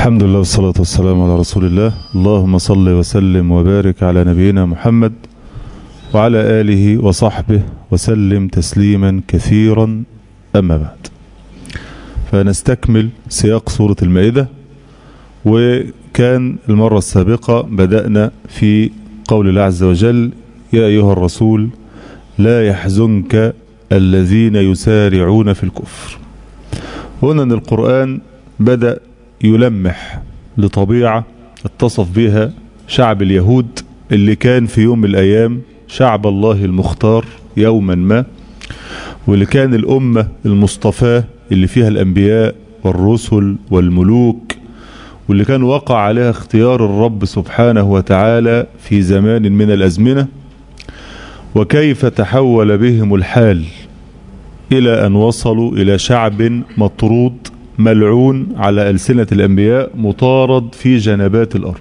الحمد لله والصلاة والسلام على رسول الله اللهم صل وسلم وبارك على نبينا محمد وعلى آله وصحبه وسلم تسليما كثيرا أما بعد فنستكمل سياق سورة المائدة وكان المرة السابقة بدأنا في قول الله عز وجل يا أيها الرسول لا يحزنك الذين يسارعون في الكفر هنا أن القرآن بدأ يلمح لطبيعة اتصف بها شعب اليهود اللي كان في يوم من الأيام شعب الله المختار يوما ما واللي كان الأمة المصطفاة اللي فيها الأنبياء والرسل والملوك واللي كان وقع عليها اختيار الرب سبحانه وتعالى في زمان من الأزمنة وكيف تحول بهم الحال إلى أن وصلوا إلى شعب مطرود ملعون على ألسنة الأنبياء مطارد في جنبات الأرض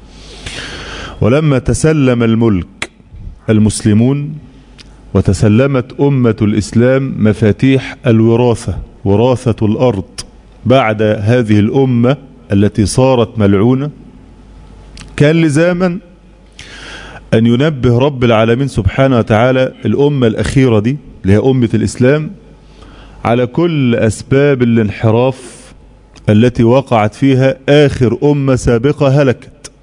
ولما تسلم الملك المسلمون وتسلمت أمة الإسلام مفاتيح الوراثة وراثة الأرض بعد هذه الأمة التي صارت ملعونة كان لزاما أن ينبه رب العالمين سبحانه وتعالى الأمة الأخيرة دي اللي هي أمة الإسلام على كل أسباب الانحراف التي وقعت فيها آخر أمة سابقة هلكت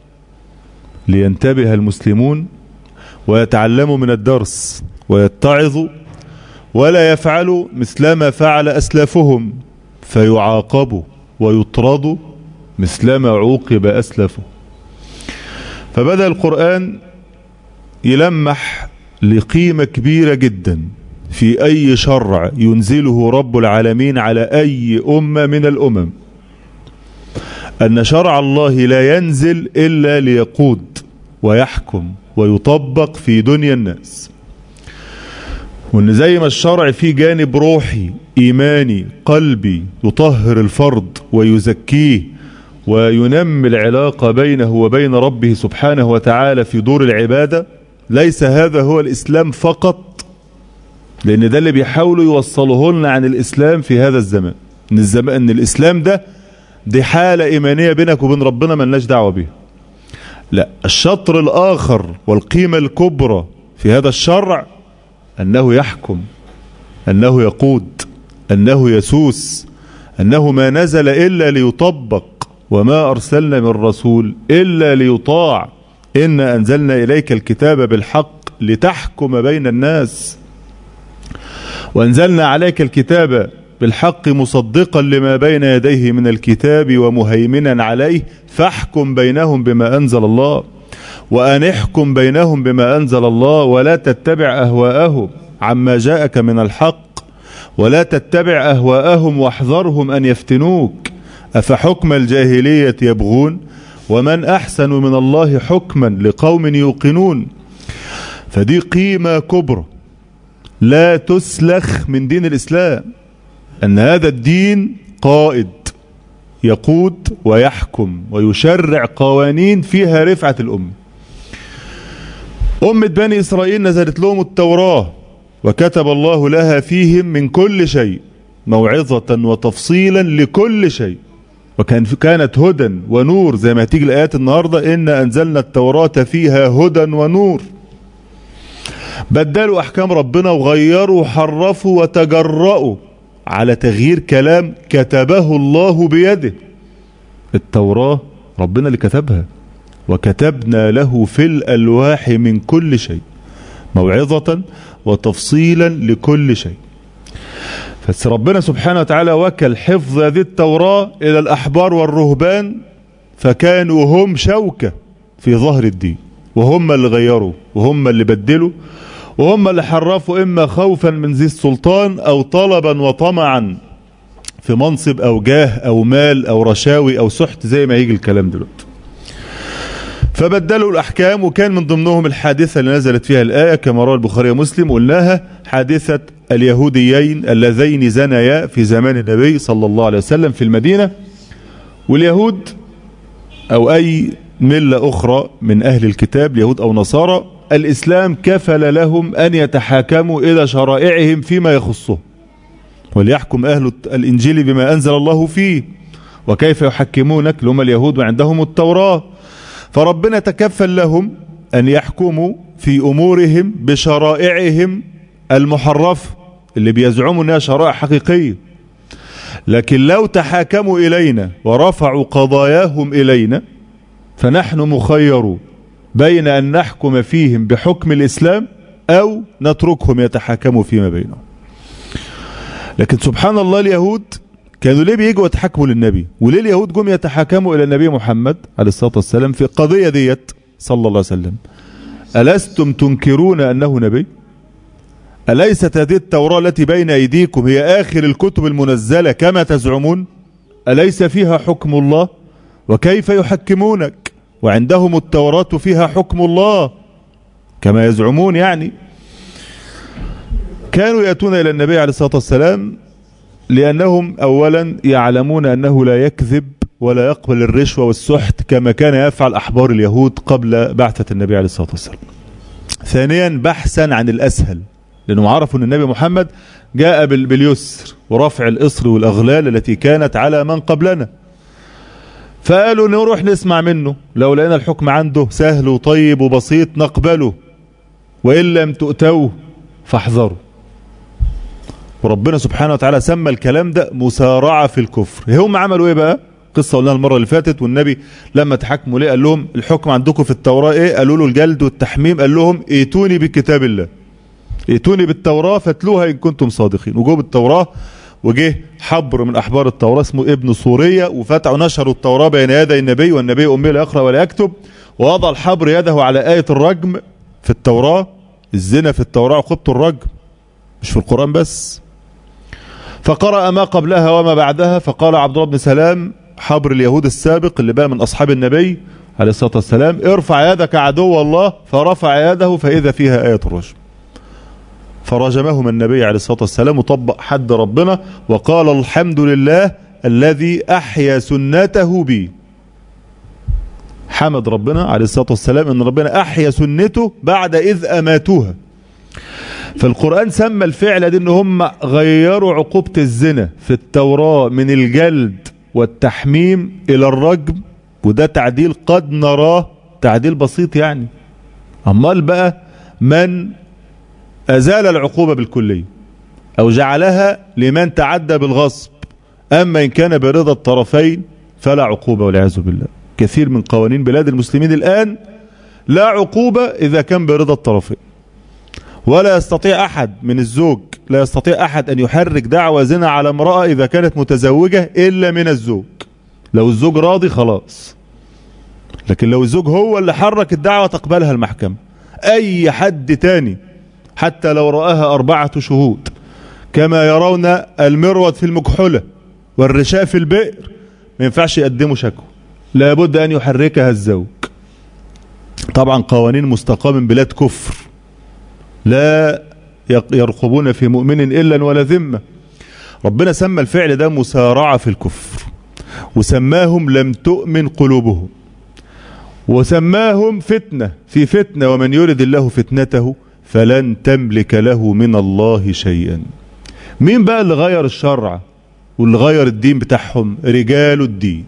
لينتبه المسلمون ويتعلموا من الدرس ويتعظوا ولا يفعلوا مثلما فعل أسلافهم فيعاقبوا ويطردوا مثلما عوقب أسلافهم فبدأ القرآن يلمح لقيمة كبيرة جدا في أي شرع ينزله رب العالمين على أي أمة من الأمم أن شرع الله لا ينزل إلا ليقود ويحكم ويطبق في دنيا الناس وان زي ما الشرع فيه جانب روحي ايماني قلبي يطهر الفرد ويزكيه وينمي العلاقة بينه وبين ربه سبحانه وتعالى في دور العبادة ليس هذا هو الإسلام فقط لأن ده اللي بيحاولوا يوصله لنا عن الإسلام في هذا الزمان إن, الزمان إن الإسلام ده دي حالة إيمانية بينك وبين ربنا ملناش دعوة بيها لا الشطر الآخر والقيمة الكبرى في هذا الشرع أنه يحكم أنه يقود أنه يسوس أنه ما نزل إلا ليطبق وما أرسلنا من رسول إلا ليطاع إنا أنزلنا إليك الكتاب بالحق لتحكم بين الناس وأنزلنا عليك الكتاب بالحق مصدقا لما بين يديه من الكتاب ومهيمنا عليه فاحكم بينهم بما أنزل الله وأن احكم بينهم بما أنزل الله ولا تتبع أهواءهم عما جاءك من الحق ولا تتبع أهواءهم واحذرهم أن يفتنوك أفحكم الجاهلية يبغون ومن أحسن من الله حكما لقوم يوقنون فدي قيمة كبرى لا تسلخ من دين الإسلام أن هذا الدين قائد يقود ويحكم ويشرع قوانين فيها رفعة الأمة أمة بني إسرائيل نزلت لهم التوراة وكتب الله لها فيهم من كل شيء موعظة وتفصيلا لكل شيء وكان كانت هدى ونور زي ما هتيجي الآيات النهاردة إن أنزلنا التوراة فيها هدى ونور بدلوا أحكام ربنا وغيروا وحرفوا وتجرأوا على تغيير كلام كتبه الله بيده التوراة ربنا اللي كتبها وكتبنا له في الألواح من كل شيء موعظة وتفصيلا لكل شيء فربنا سبحانه وتعالى وكل حفظ هذه التوراة إلى الأحبار والرهبان فكانوا هم شوكة في ظهر الدين وهم اللي غيروا وهم اللي بدلوا وهم اللي حرفوا إما خوفا من ذي السلطان أو طلبا وطمعا في منصب أو جاه أو مال أو رشاوي أو سحت زي ما يجي الكلام دلوقتي فبدلوا الأحكام وكان من ضمنهم الحادثة اللي نزلت فيها الآية كما روى البخاري ومسلم قلناها حادثة اليهوديين اللذين زنيا في زمان النبي صلى الله عليه وسلم في المدينة واليهود أو أي ملة أخرى من أهل الكتاب اليهود أو نصارى الإسلام كفل لهم أن يتحاكموا إلى شرائعهم فيما يخصهم وليحكم أهل الإنجيل بما أنزل الله فيه وكيف يحكمونك لهم اليهود وعندهم التوراة فربنا تكفل لهم أن يحكموا في أمورهم بشرائعهم المحرفة اللي بيزعموا أنها شرائع حقيقية لكن لو تحاكموا إلينا ورفعوا قضاياهم إلينا فنحن مخيرون بين أن نحكم فيهم بحكم الإسلام أو نتركهم يتحاكموا فيما بينهم لكن سبحان الله اليهود كانوا ليه بيجوا يتحاكموا للنبي وليه اليهود جم يتحاكموا إلى النبي محمد عليه الصلاة والسلام في القضية ديت صلى الله عليه وسلم ألستم تنكرون أنه نبي أليست هذه التوراة التي بين أيديكم هي آخر الكتب المنزلة كما تزعمون أليس فيها حكم الله وكيف يحكمونك وعندهم التوراة فيها حكم الله كما يزعمون يعني كانوا يأتون إلى النبي عليه الصلاة والسلام لأنهم أولا يعلمون أنه لا يكذب ولا يقبل الرشوة والسحت كما كان يفعل أحبار اليهود قبل بعثة النبي عليه الصلاة والسلام ثانيا بحثا عن الأسهل لأنهم عرفوا أن النبي محمد جاء باليسر ورفع الإصر والأغلال التي كانت على من قبلنا فقالوا نروح نسمع منه لو لقينا الحكم عنده سهل وطيب وبسيط نقبله وإن لم تؤتوه فاحذروا وربنا سبحانه وتعالى سمى الكلام ده مسارعة في الكفر هم عملوا ايه بقى قصة قلناها المرة اللي فاتت والنبي لما تحكموا ليه قال لهم الحكم عندكم في التوراة ايه قالوا له الجلد والتحميم قال لهم ائتوني بكتاب الله ائتوني بالتوراة فاتلوها ان كنتم صادقين وجوا بالتوراة وجه حبر من احبار التوراة اسمه ابن سورية وفتحوا نشروا التوراة بين يدي النبي والنبي امي لا يقرأ ولا يكتب ووضع الحبر يده على آية الرجم في التوراة الزنا في التوراة عقوبة الرجم مش في القرآن بس فقرأ ما قبلها وما بعدها فقال عبد الله بن سلام حبر اليهود السابق اللي بقى من أصحاب النبي عليه الصلاة والسلام ارفع يدك عدو الله فرفع يده فإذا فيها آية الرجم فرجمهم النبي عليه الصلاة والسلام وطبق حد ربنا وقال الحمد لله الذي أحيا سنته بي حمد ربنا عليه الصلاة والسلام ان ربنا أحيا سنته بعد إذ أماتوها فالقرآن سمى الفعل دي ان هم غيروا عقوبة الزنا في التوراة من الجلد والتحميم الى الرجم وده تعديل قد نراه تعديل بسيط يعني امال بقى من ازال العقوبة بالكلية او جعلها لمن تعدى بالغصب اما ان كان برضا الطرفين فلا عقوبة والعياذ بالله كثير من قوانين بلاد المسلمين الان لا عقوبة اذا كان برضا الطرفين ولا يستطيع أحد من الزوج لا يستطيع أحد أن يحرك دعوة زنا على امرأة إذا كانت متزوجة إلا من الزوج لو الزوج راضي خلاص لكن لو الزوج هو اللي حرك الدعوة تقبلها المحكمة أي حد تاني حتى لو رآها أربعة شهود كما يرون المرود في المكحلة والرشاء في البئر ما ينفعش يقدموا شكوى لابد أن يحركها الزوج طبعا قوانين مستقاة من بلاد كفر لا يرقبون في مؤمن إلا ولا ذمة ربنا سمى الفعل ده مسارعة في الكفر وسماهم لم تؤمن قلوبهم وسماهم فتنة في فتنة ومن يرد الله فتنته فلن تملك له من الله شيئا مين بقى اللي غير الشرع واللي غير الدين بتاعهم رجال الدين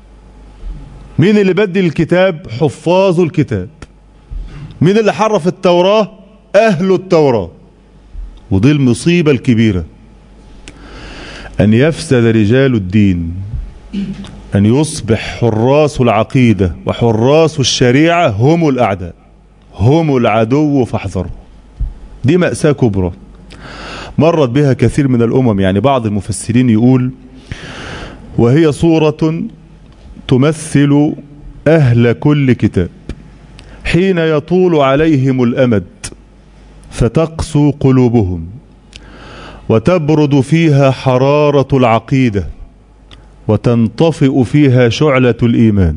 مين اللي بدل الكتاب حفاظ الكتاب مين اللي حرف التوراه أهل التوراة ودي المصيبة الكبيرة أن يفسد رجال الدين أن يصبح حراس العقيدة وحراس الشريعة هم الأعداء هم العدو فاحذروا دي مأساة كبرى مرت بها كثير من الأمم يعني بعض المفسرين يقول وهي صورة تمثل أهل كل كتاب حين يطول عليهم الأمد فتقسو قلوبهم وتبرد فيها حرارة العقيدة وتنطفئ فيها شعلة الإيمان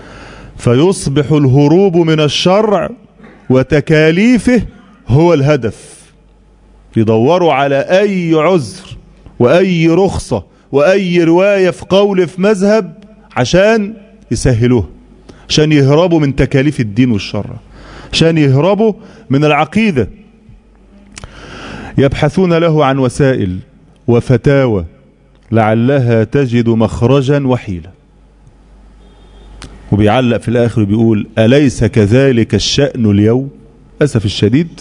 فيصبح الهروب من الشرع وتكاليفه هو الهدف يدوروا على أي عذر وأي رخصة وأي رواية في قول في مذهب عشان يسهلوها عشان يهربوا من تكاليف الدين والشرع عشان يهربوا من العقيدة يبحثون له عن وسائل وفتاوى لعلها تجد مخرجا وحيلا وبيعلق في الآخر بيقول أليس كذلك الشأن اليوم أسف الشديد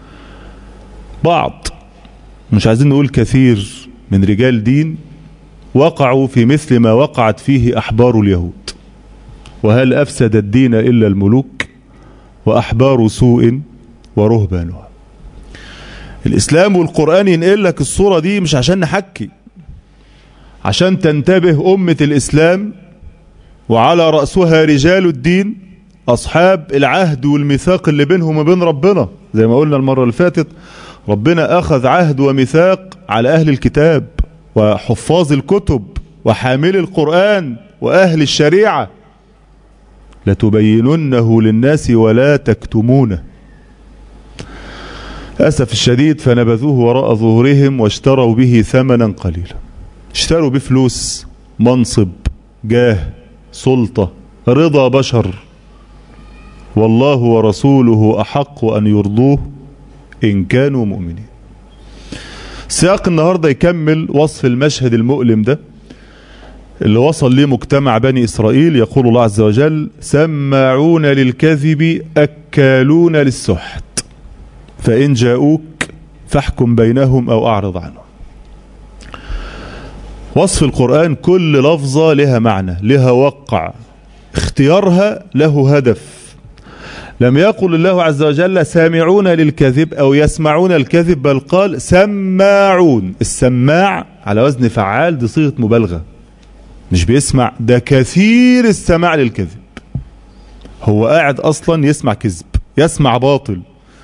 بعض مش عايزين نقول كثير من رجال دين وقعوا في مثل ما وقعت فيه أحبار اليهود وهل أفسد الدين إلا الملوك وأحبار سوء ورهبانها الإسلام والقرآن ينقل لك الصورة دي مش عشان نحكي عشان تنتبه أمة الإسلام وعلى رأسها رجال الدين أصحاب العهد والميثاق اللي بينهم وبين ربنا زي ما قلنا المرة اللي فاتت ربنا أخذ عهد وميثاق على أهل الكتاب وحفاظ الكتب وحامل القرآن وأهل الشريعة لتبيننه للناس ولا تكتمونه أسف الشديد فنبذوه وراء ظهورهم واشتروا به ثمنا قليلا اشتروا بفلوس منصب جاه سلطة رضا بشر والله ورسوله أحق أن يرضوه إن كانوا مؤمنين سياق النهاردة يكمل وصف المشهد المؤلم ده اللي وصل ليه مجتمع بني إسرائيل يقول الله عز وجل سماعون للكذب أكالون للسحت فإن جاءوك فاحكم بينهم أو أعرض عنهم وصف القرآن كل لفظة لها معنى لها وقع اختيارها له هدف لم يقل الله عز وجل سامعون للكذب أو يسمعون الكذب بل قال سماعون السماع على وزن فعال دي صيغة مبالغة مش بيسمع ده كثير السماع للكذب هو قاعد أصلا يسمع كذب يسمع باطل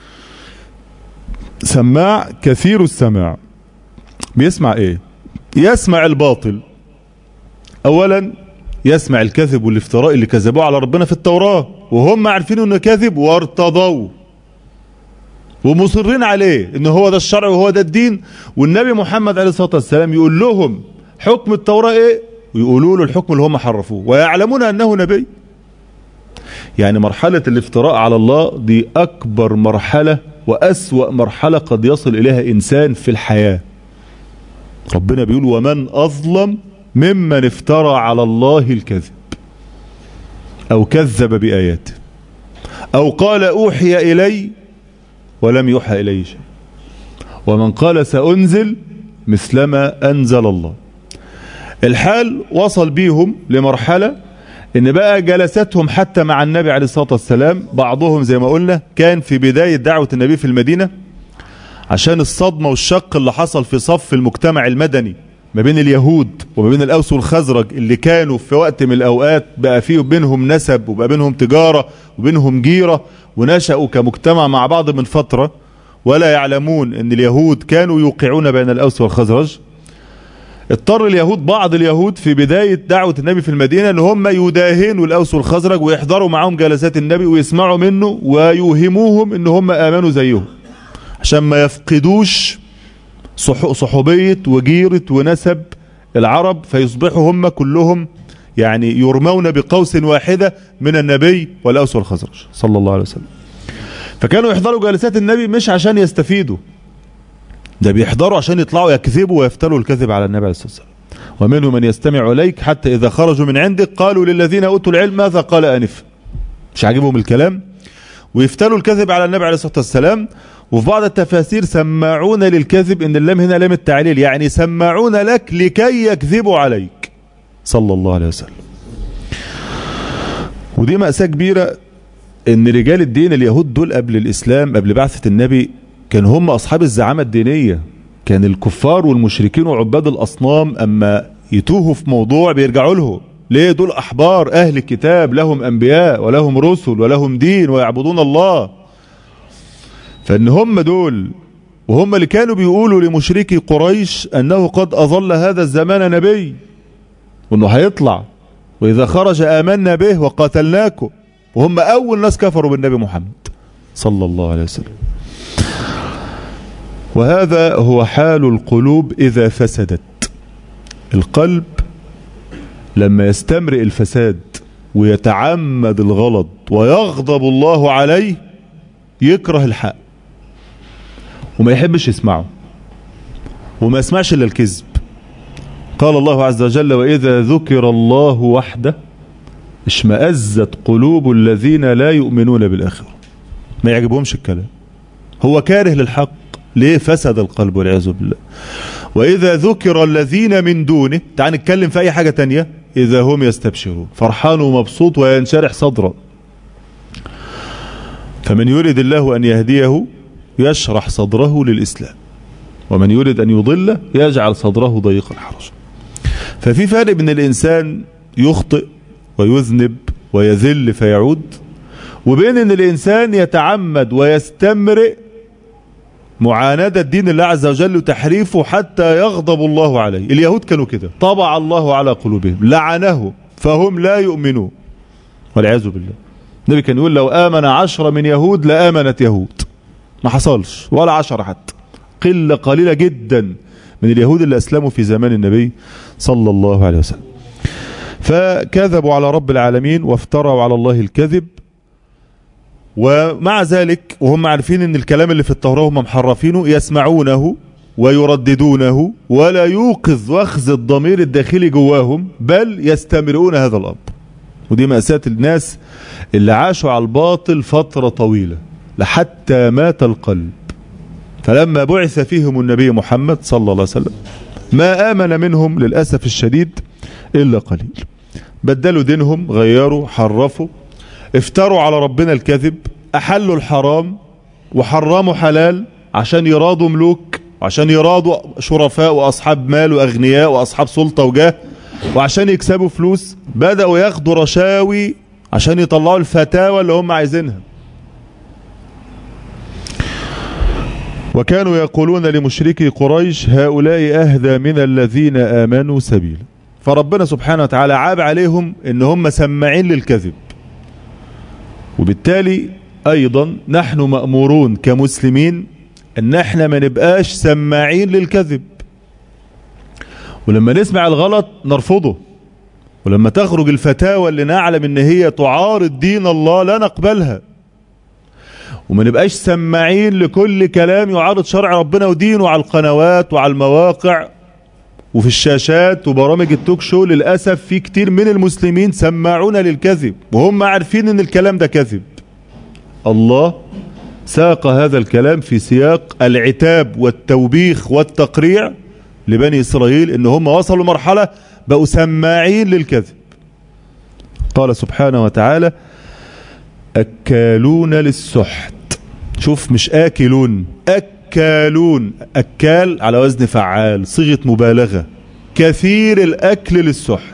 سماع كثير السماع بيسمع ايه يسمع الباطل اولا يسمع الكذب والافتراء اللي كذبوه على ربنا في التوراة وهم عارفين انه كذب وارتضوا ومصرين عليه ان هو ده الشرع وهو ده الدين والنبي محمد عليه الصلاة والسلام يقول لهم حكم التوراة ايه ويقولوا له الحكم اللي هم حرفوه ويعلمون انه نبي يعني مرحلة الافتراء على الله دي اكبر مرحلة واسوأ مرحلة قد يصل اليها انسان في الحياة ربنا بيقول ومن اظلم ممن افترى على الله الكذب او كذب باياته او قال اوحي الي ولم يوحى الي شيء ومن قال سانزل مثلما انزل الله الحال وصل بيهم لمرحلة ان بقى جلساتهم حتى مع النبي عليه الصلاة والسلام بعضهم زي ما قلنا كان في بداية دعوة النبي في المدينة عشان الصدمة والشق اللي حصل في صف المجتمع المدني ما بين اليهود وما بين الأوس والخزرج اللي كانوا في وقت من الأوقات بقى فيه بينهم نسب وبقى بينهم تجارة وبينهم جيرة ونشأوا كمجتمع مع بعض من فترة ولا يعلمون ان اليهود كانوا يوقعون بين الأوس والخزرج اضطر اليهود بعض اليهود في بداية دعوة النبي في المدينة ان هم يداهنوا الأوس والخزرج ويحضروا معهم جلسات النبي ويسمعوا منه ويوهموهم ان هم آمنوا زيهم عشان ما يفقدوش صحوبية وجيرة ونسب العرب فيصبحوا هم كلهم يعني يرمون بقوس واحدة من النبي والأوس والخزرج صلى الله عليه وسلم فكانوا يحضروا جلسات النبي مش عشان يستفيدوا ده بيحضروا عشان يطلعوا يكذبوا ويفتروا الكذب على النبي عليه الصلاة والسلام ومنهم من يستمع إليك حتى إذا خرجوا من عندك قالوا للذين أوتوا العلم ماذا قال آنف مش عاجبهم الكلام ويفتروا الكذب على النبي عليه الصلاة والسلام وفي بعض التفاسير سماعون للكذب ان اللام هنا لام التعليل يعني سماعون لك لكي يكذبوا عليك صلى الله عليه وسلم ودي مأساة كبيرة ان رجال الدين اليهود دول قبل الاسلام قبل بعثة النبي كان هم اصحاب الزعامة الدينية كان الكفار والمشركين وعباد الاصنام اما يتوهوا في موضوع بيرجعوا له ليه دول احبار اهل الكتاب لهم انبياء ولهم رسل ولهم دين ويعبدون الله فان هم دول وهم اللي كانوا بيقولوا لمشركي قريش انه قد اظل هذا الزمان نبي وانه هيطلع واذا خرج امنا به وقاتلناكم وهم اول ناس كفروا بالنبي محمد صلى الله عليه وسلم وهذا هو حال القلوب اذا فسدت القلب لما يستمرئ الفساد ويتعمد الغلط ويغضب الله عليه يكره الحق وما يحبش يسمعه وما يسمعش الا الكذب قال الله عز وجل وإذا ذكر الله وحده اشمأزت قلوب الذين لا يؤمنون بالآخرة ما يعجبهمش الكلام هو كاره للحق ليه فسد القلب والعياذ بالله وإذا ذكر الذين من دونه تعال نتكلم في أي حاجة تانية إذا هم يستبشرون فرحان ومبسوط وينشرح صدرا فمن يريد الله أن يهديه يشرح صدره للإسلام ومن يريد أن يضل يجعل صدره ضيقا حرجا ففي فرق بين الإنسان يخطئ ويذنب ويذل فيعود وبين أن الإنسان يتعمد ويستمرئ معاندة دين الله عز وجل وتحريفه حتى يغضب الله عليه اليهود كانوا كده طبع الله على قلوبهم لعنه فهم لا يؤمنون والعياذ بالله النبي كان يقول لو آمن عشرة من يهود لآمنت يهود ما حصلش ولا عشرة حتى قلة قليلة جدا من اليهود اللي أسلموا في زمان النبي صلى الله عليه وسلم فكذبوا على رب العالمين وافتروا على الله الكذب ومع ذلك وهم عارفين ان الكلام اللي في التوراة هم محرفينه يسمعونه ويرددونه ولا يوقظ واخذ الضمير الداخلي جواهم بل يستمرون هذا الامر ودي مأساة الناس اللي عاشوا على الباطل فترة طويلة لحتى مات القلب فلما بعث فيهم النبي محمد صلى الله عليه وسلم ما آمن منهم للأسف الشديد إلا قليل بدلوا دينهم غيروا حرفوا افتروا على ربنا الكذب أحلوا الحرام وحرموا حلال عشان يرادوا ملوك وعشان يرادوا شرفاء وأصحاب مال وأغنياء وأصحاب سلطة وجاه وعشان يكسبوا فلوس بدأوا ياخدوا رشاوي عشان يطلعوا الفتاوى اللي هم عايزينها وكانوا يقولون لمشركي قريش هؤلاء أهدى من الذين آمنوا سبيلا فربنا سبحانه وتعالى عاب عليهم ان هم سماعين للكذب وبالتالي ايضا نحن مأمورون كمسلمين ان احنا ما نبقاش سماعين للكذب ولما نسمع الغلط نرفضه ولما تخرج الفتاوى اللي نعلم ان هي تعارض دين الله لا نقبلها وما نبقاش سماعين لكل كلام يعارض شرع ربنا ودينه على القنوات وعلى المواقع وفي الشاشات وبرامج التوك شو للأسف في كتير من المسلمين سماعون للكذب وهم عارفين ان الكلام ده كذب الله ساق هذا الكلام في سياق العتاب والتوبيخ والتقريع لبني إسرائيل ان هم وصلوا مرحلة بقوا سماعين للكذب قال سبحانه وتعالى أكالون للسحت شوف مش آكلون أكالون أكال على وزن فعال صيغة مبالغة كثير الأكل للسحت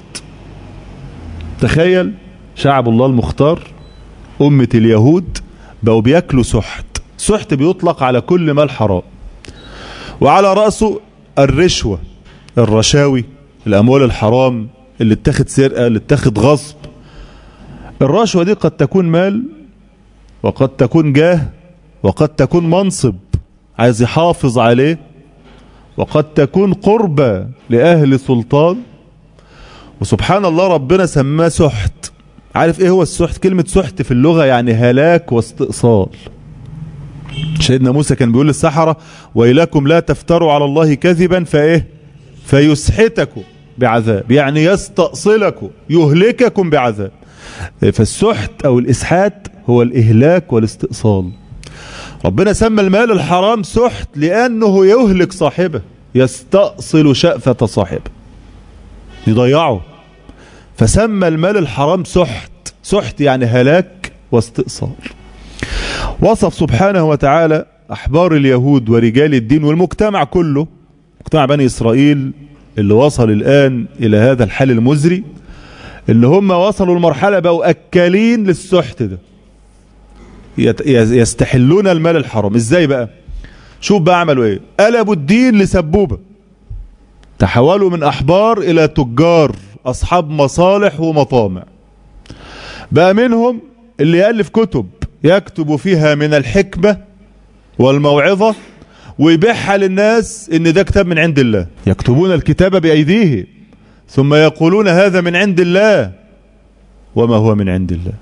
تخيل شعب الله المختار أمة اليهود بقوا بياكلوا سحت سحت بيطلق على كل مال حرام وعلى رأسه الرشوة الرشاوي الأموال الحرام اللي اتخذ سرقة اللي اتخذ غصب الرشوة دي قد تكون مال وقد تكون جاه وقد تكون منصب عايز يحافظ عليه وقد تكون قربة لأهل سلطان وسبحان الله ربنا سماه سحت عارف ايه هو السحت كلمة سحت في اللغة يعني هلاك واستئصال سيدنا موسى كان بيقول للسحرة وإلكم لا تفتروا على الله كذبا فايه فيسحتكم بعذاب يعني يستأصلكم يهلككم بعذاب فالسحت او الاسحات هو الاهلاك والاستئصال ربنا سمى المال الحرام سحت لانه يهلك صاحبه يستأصل شأفة صاحبه يضيعه فسمى المال الحرام سحت سحت يعني هلاك واستئصال وصف سبحانه وتعالى احبار اليهود ورجال الدين والمجتمع كله مجتمع بني اسرائيل اللي وصل الان الى هذا الحال المزري اللي هم وصلوا المرحلة بقوا أكالين للسحت ده يستحلون المال الحرام ازاي بقى شوف بقى عملوا ايه قلبوا الدين لسبوبة تحولوا من أحبار إلى تجار أصحاب مصالح ومطامع بقى منهم اللي يألف كتب يكتب فيها من الحكمة والموعظة ويبيعها للناس ان ده كتاب من عند الله يكتبون الكتاب بأيديهم ثم يقولون هذا من عند الله وما هو من عند الله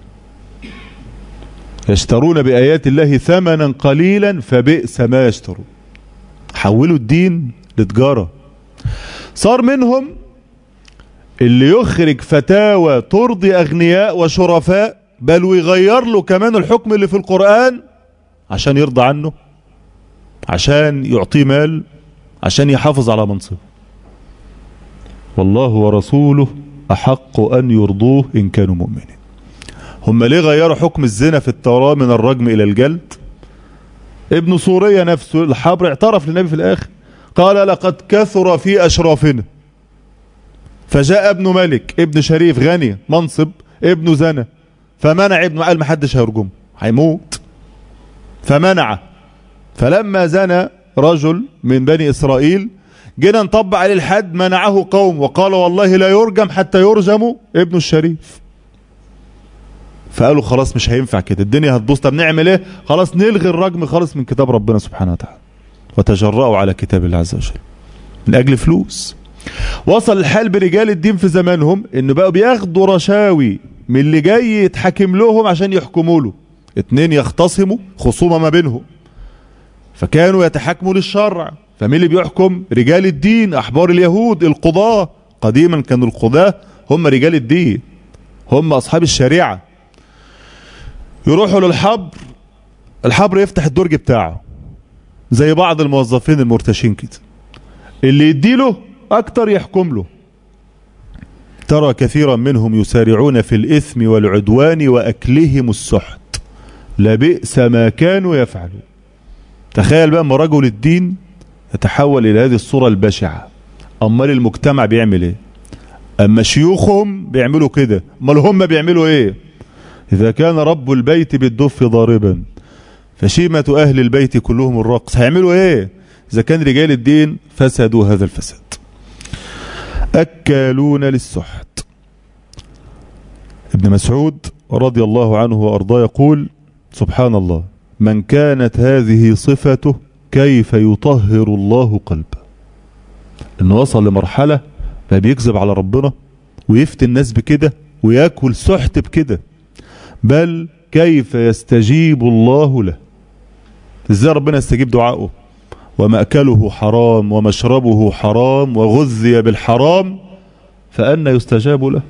يشترون بآيات الله ثمنا قليلا فبئس ما يشترون حولوا الدين لتجارة صار منهم اللي يخرج فتاوى ترضي أغنياء وشرفاء بل ويغير له كمان الحكم اللي في القرآن عشان يرضى عنه عشان يعطيه مال عشان يحافظ على منصبه والله ورسوله أحق أن يرضوه إن كانوا مؤمنين هم ليه غيروا حكم الزنا في التوراة من الرجم إلى الجلد ابن سوريا نفسه الحبر اعترف للنبي في الآخر قال لقد كثر في أشرافنا فجاء ابن ملك ابن شريف غني منصب ابن زنا فمنع ابنه قال محدش هيرجمه هيموت فمنع فلما زنى رجل من بني إسرائيل جينا نطبق عليه الحد منعه قوم وقال والله لا يرجم حتى يرجم ابن الشريف فقالوا خلاص مش هينفع كده الدنيا هتبوظ طب نعمل ايه خلاص نلغي الرجم خالص من كتاب ربنا سبحانه وتعالى وتجرأوا على كتاب الله عز وجل من اجل فلوس وصل الحال برجال الدين في زمانهم انه بقوا بياخدوا رشاوي من اللي جاي يتحكم لهم عشان يحكموا له اتنين يختصموا خصومة ما بينهم فكانوا يتحكموا للشرع فمين اللي بيحكم رجال الدين احبار اليهود القضاة قديما كانوا القضاة هم رجال الدين هم اصحاب الشريعة يروحوا للحبر الحبر يفتح الدرج بتاعه زي بعض الموظفين المرتشين كده اللي يديله اكتر يحكم له ترى كثيرا منهم يسارعون في الاثم والعدوان واكلهم السحت لبئس ما كانوا يفعلون تخيل بقى اما رجل الدين يتحول الى هذه الصورة البشعة امال المجتمع بيعمل ايه اما شيوخهم بيعملوا كده امال هم بيعملوا ايه اذا كان رب البيت بالدف ضاربا فشيمة اهل البيت كلهم الرقص هيعملوا ايه اذا كان رجال الدين فسدوا هذا الفساد اكالون للسحت ابن مسعود رضي الله عنه وارضاه يقول سبحان الله من كانت هذه صفته كيف يطهر الله قلبه انه وصل لمرحلة بقى بيكذب على ربنا ويفتي الناس بكده وياكل سحت بكده بل كيف يستجيب الله له ازاي ربنا يستجيب دعائه ومأكله حرام ومشربه حرام وغذي بالحرام فأنا يستجاب له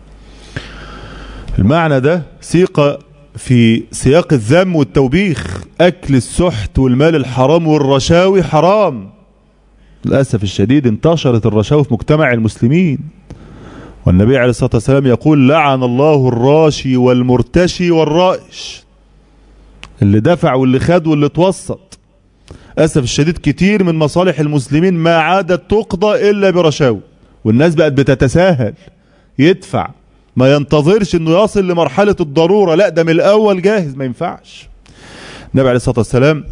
المعنى ده سيق في سياق الذم والتوبيخ أكل السحت والمال الحرام والرشاوي حرام للأسف الشديد انتشرت الرشاوي في مجتمع المسلمين والنبي عليه الصلاة والسلام يقول لعن الله الراشي والمرتشي والرائش اللي دفع واللي خد واللي توسط أسف الشديد كتير من مصالح المسلمين ما عادت تقضى إلا برشاوي والناس بقت بتتساهل يدفع ما ينتظرش انه يصل لمرحلة الضرورة لا ده من الاول جاهز ما ينفعش النبي عليه الصلاة والسلام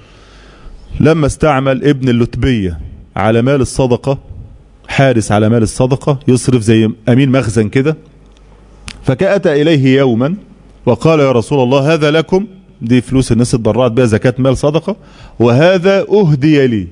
لما استعمل ابن اللتبية على مال الصدقة حارس على مال الصدقة يصرف زي امين مخزن كده فكأتى اليه يوما وقال يا رسول الله هذا لكم دي فلوس الناس اتبرعت بها زكاة مال صدقة وهذا اهدي لي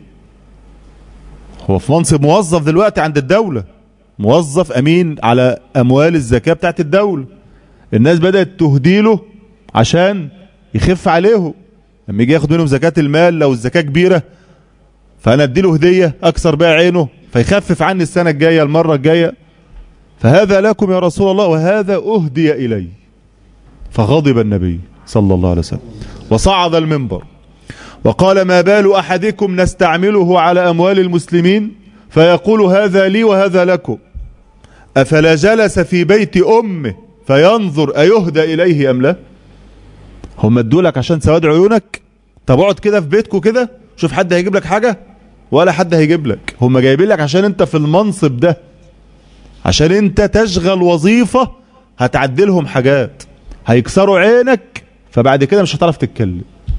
هو في منصب موظف دلوقتي عند الدولة موظف امين على اموال الزكاة بتاعت الدولة الناس بدأت تهديله عشان يخف عليهم لما يجي ياخد منهم زكاة المال لو الزكاة كبيرة فانا اديله هدية اكسر بيها عينه فيخفف عني السنة الجاية المرة الجاية فهذا لكم يا رسول الله وهذا اهدي الي فغضب النبي صلى الله عليه وسلم وصعد المنبر وقال ما بال احدكم نستعمله على اموال المسلمين فيقول هذا لي وهذا لكم أفلا جلس في بيت أمه فينظر أيهدى إليه أم لا هم ادولك عشان سواد عيونك طب اقعد كده في بيتكم كده شوف حد هيجيب لك حاجة ولا حد هيجيب لك هم جايبين لك عشان انت في المنصب ده عشان انت تشغل وظيفة هتعدلهم حاجات هيكسروا عينك فبعد كده مش هتعرف تتكلم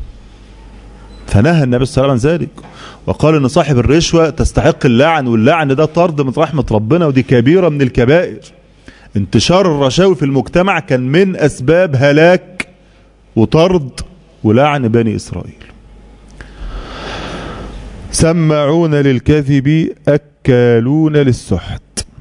فنهى النبي صلى الله عليه وسلم عن ذلك وقال ان صاحب الرشوة تستحق اللعن واللعن ده طرد من رحمة ربنا ودي كبيرة من الكبائر انتشار الرشاوي في المجتمع كان من اسباب هلاك وطرد ولعن بني اسرائيل سماعون للكذب اكالون للسحت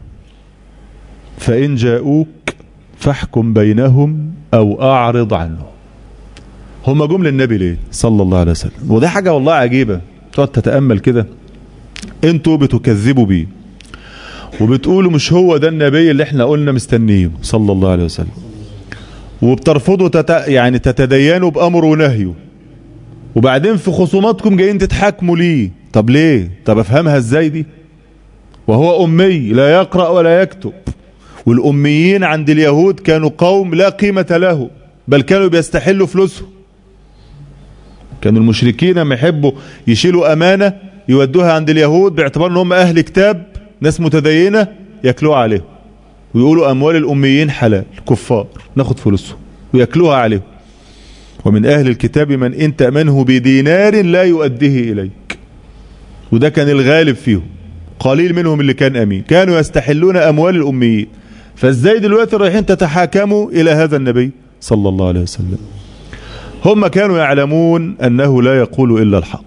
فان جاءوك فاحكم بينهم او اعرض عنهم هم جم للنبي ليه صلى الله عليه وسلم وده حاجة والله عجيبة تقعد تتأمل كده انتوا بتكذبوا بيه وبتقولوا مش هو ده النبي اللي احنا قلنا مستنيه صلى الله عليه وسلم وبترفضوا تت... يعني تتدينوا بأمره ونهيه وبعدين في خصوماتكم جايين تتحاكموا ليه طب ليه طب افهمها ازاي دي وهو أمي لا يقرأ ولا يكتب والأميين عند اليهود كانوا قوم لا قيمة له بل كانوا بيستحلوا فلوسهم كانوا المشركين لما يحبوا يشيلوا أمانة يودوها عند اليهود باعتبار ان هم أهل كتاب ناس متدينة ياكلوها عليهم ويقولوا أموال الأميين حلال كفار ناخد فلوسهم وياكلوها عليهم ومن أهل الكتاب من إن تأمنه بدينار لا يؤديه إليك وده كان الغالب فيهم قليل منهم اللي كان أمين كانوا يستحلون أموال الأميين فازاي دلوقتي رايحين تتحاكموا إلى هذا النبي صلى الله عليه وسلم هم كانوا يعلمون أنه لا يقول إلا الحق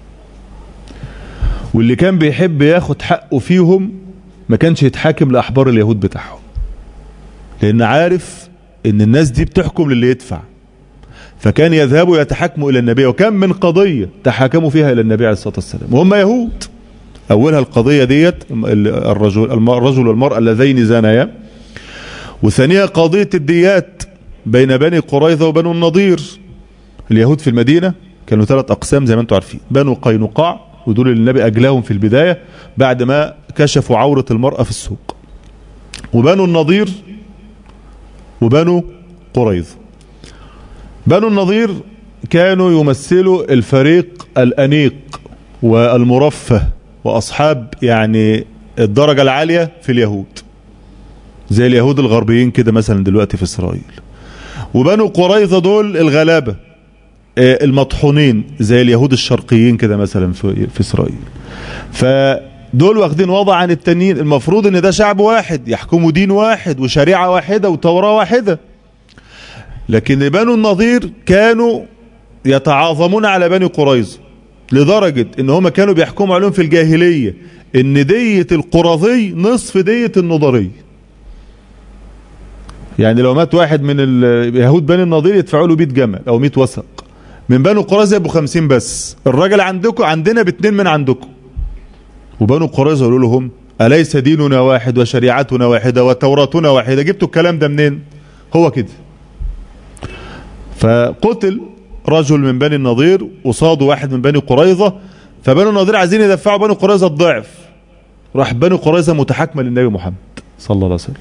واللي كان بيحب ياخد حقه فيهم ما كانش يتحاكم لأحبار اليهود بتاعهم لأن عارف أن الناس دي بتحكم للي يدفع فكان يذهبوا يتحاكموا إلى النبي وكم من قضية تحاكموا فيها إلى النبي عليه الصلاة والسلام وهم يهود أولها القضية ديت الرجل, الرجل والمرأة اللذين زانيا وثانيها قضية الديات بين بني قريظة وبنو النضير اليهود في المدينة كانوا ثلاث أقسام زي ما انتم عارفين بنو قينقاع ودول اللي النبي أجلاهم في البداية بعد ما كشفوا عورة المرأة في السوق وبنو النضير وبنو قريظة بنو النضير كانوا يمثلوا الفريق الأنيق والمرفه وأصحاب يعني الدرجة العالية في اليهود زي اليهود الغربيين كده مثلا دلوقتي في إسرائيل وبنو قريظة دول الغلابة المطحونين زي اليهود الشرقيين كده مثلا في, في إسرائيل فدول واخدين وضع عن التانيين المفروض ان ده شعب واحد يحكموا دين واحد وشريعة واحدة وتوراة واحدة لكن بنو النظير كانوا يتعاظمون على بني قريظة لدرجة ان هم كانوا بيحكموا عليهم في الجاهلية ان دية القرظي نصف دية النضري يعني لو مات واحد من اليهود بني النضير يدفعوا له 100 جمل او 100 وسق من بنو قريظه يبقوا 50 بس الراجل عندكم عندنا باتنين من عندكم وبنو قريظه يقولوا لهم اليس ديننا واحد وشريعتنا واحده وتوراتنا واحده جبتوا الكلام ده منين هو كده فقتل رجل من بني النضير وصادوا واحد من بني قريظه فبنو النضير عايزين يدفعوا بني قريظه الضعف راح بني قريظه متحاكمه للنبي محمد صلى الله عليه وسلم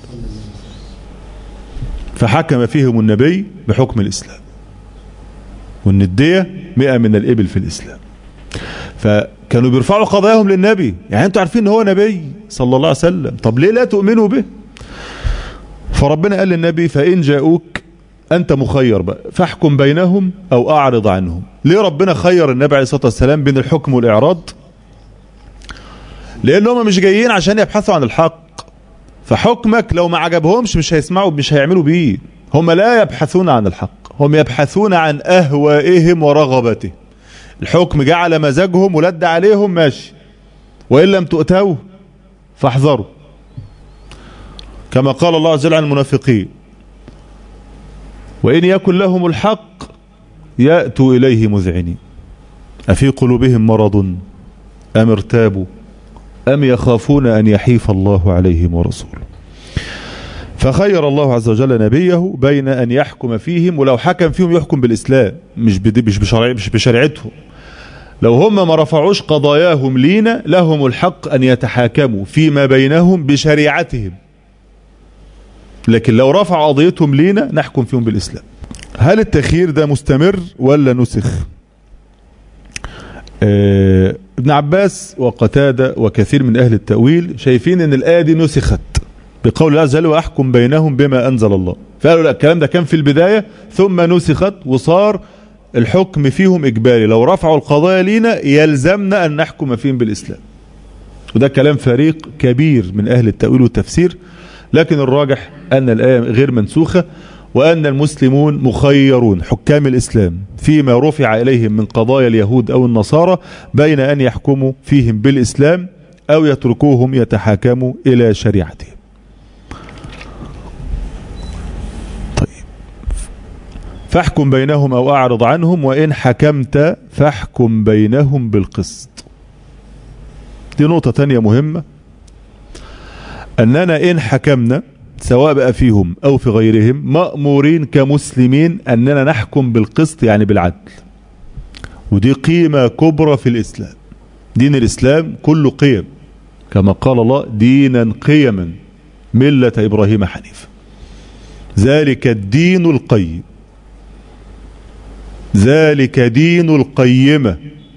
فحكم فيهم النبي بحكم الإسلام وان الدية مئة من الإبل في الإسلام فكانوا بيرفعوا قضاياهم للنبي يعني انتوا عارفين ان هو نبي صلى الله عليه وسلم طب ليه لا تؤمنوا به فربنا قال للنبي فإن جاءوك أنت مخير بقى فاحكم بينهم أو أعرض عنهم ليه ربنا خير النبي عليه الصلاة والسلام بين الحكم والإعراض لأن هم مش جايين عشان يبحثوا عن الحق فحكمك لو ما عجبهمش مش هيسمعوا مش هيعملوا بيه هم لا يبحثون عن الحق هم يبحثون عن أهوائهم ورغبته الحكم جعل مزاجهم ولد عليهم ماشي وإن لم تؤتوه فاحذروا كما قال الله عز وجل عن المنافقين وإن يكن لهم الحق يأتوا إليه مذعنين أفي قلوبهم مرض أم ارتابوا أم يخافون أن يحيف الله عليهم ورسوله فخير الله عز وجل نبيه بين أن يحكم فيهم ولو حكم فيهم يحكم بالإسلام مش مش بشرع مش بشريعتهم لو هم ما رفعوش قضاياهم لينا لهم الحق أن يتحاكموا فيما بينهم بشريعتهم لكن لو رفعوا قضيتهم لينا نحكم فيهم بالإسلام هل التخيير ده مستمر ولا نسخ آه ابن عباس وقتادة وكثير من أهل التأويل شايفين ان الآية دي نسخت بقول الله عز وجل وأحكم بينهم بما أنزل الله فقالوا لا الكلام ده كان في البداية ثم نسخت وصار الحكم فيهم إجباري لو رفعوا القضايا لينا يلزمنا أن نحكم فيهم بالإسلام وده كلام فريق كبير من أهل التأويل والتفسير لكن الراجح أن الآية غير منسوخة وأن المسلمون مخيرون حكام الإسلام فيما رفع إليهم من قضايا اليهود أو النصارى بين أن يحكموا فيهم بالإسلام أو يتركوهم يتحاكموا إلى شريعتهم طيب فاحكم بينهم أو أعرض عنهم وإن حكمت فاحكم بينهم بالقسط دي نقطة تانية مهمة أننا إن حكمنا سواء بقى فيهم أو في غيرهم مأمورين كمسلمين أننا نحكم بالقسط يعني بالعدل ودي قيمة كبرى في الإسلام دين الإسلام كله قيم كما قال الله دينا قيما ملة إبراهيم حنيفا ذلك الدين القيم ذلك دين القيمة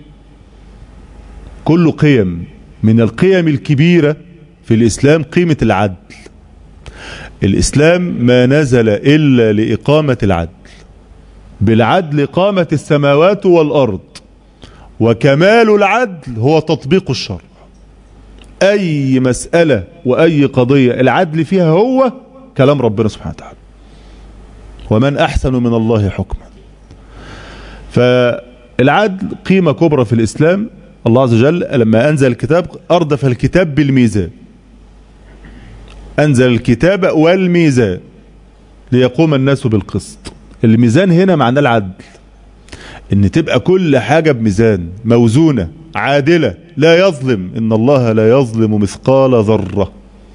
كل قيم من القيم الكبيرة في الإسلام قيمة العدل الإسلام ما نزل إلا لإقامة العدل بالعدل قامت السماوات والأرض وكمال العدل هو تطبيق الشرع أي مسألة وأي قضية العدل فيها هو كلام ربنا سبحانه وتعالى ومن أحسن من الله حكما فالعدل قيمة كبرى في الإسلام الله عز وجل لما أنزل الكتاب أردف الكتاب بالميزان أنزل الكتاب والميزان ليقوم الناس بالقسط الميزان هنا معناه العدل ان تبقى كل حاجة بميزان موزونة عادلة لا يظلم ان الله لا يظلم مثقال ذرة